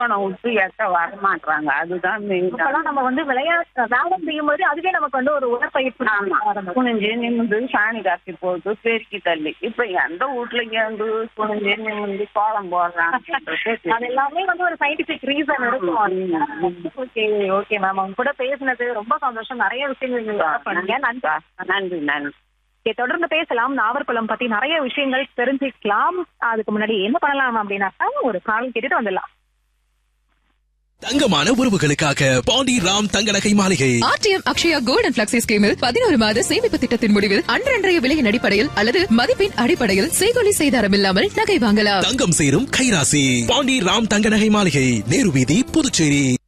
அப்பனை விட்டு எட்ட வரமாட்றாங்க அதுதான் மெயின் இப்பெல்லாம் நம்ம வந்து விளையாட்டு வேலை செய்யும் போது அதுவே நமக்கு வந்து ஒரு உடற்பயிற்சி ஆமா ஆரம்பிக்கும். குனிஞ்சு நிமிந்து சாணி காப்பி போட்டு பெருக்கி தள்ளி இப்ப எந்த வீட்டுல இருந்து குனிஞ்சு நிமிந்து கோலம் போடுறாங்க அது எல்லாமே வந்து ஒரு சயின்டிபிக் ரீசன் இருக்கும் ஓகே ஓகே மேம் அவங்க கூட பேசினது ரொம்ப சந்தோஷம் நிறைய விஷயங்கள் நீங்க share பண்ணீங்க நன்றி நன்றி நன்றி Okay, தொடர்ந்து பேசலாம் நாவர்குளம் பத்தி நிறைய விஷயங்கள் தெரிஞ்சுக்கலாம் அதுக்கு முன்னாடி என்ன பண்ணலாம் அப்படின்னாக்கா ஒரு கால் கேட்டுட்டு வந்துடலாம் தங்கமான உறவுகளுக்காக பாண்டி ராம் தங்க நகை மாளிகை RTM Akshaya gold and flexi ஸ்கீமில் பதினோரு மாத சேமிப்பு திட்டத்தின் முடிவில் அன்றன்றைய விலையின் அடிப்படையில் அல்லது மதிப்பின் அடிப்படையில் செய்கொலி செய்தாரம் இல்லாமல் நகை வாங்கலாம் தங்கம் சேரும் கைராசி பாண்டி ராம் தங்க நகை மாளிகை நேரு வீதி புதுச்சேரி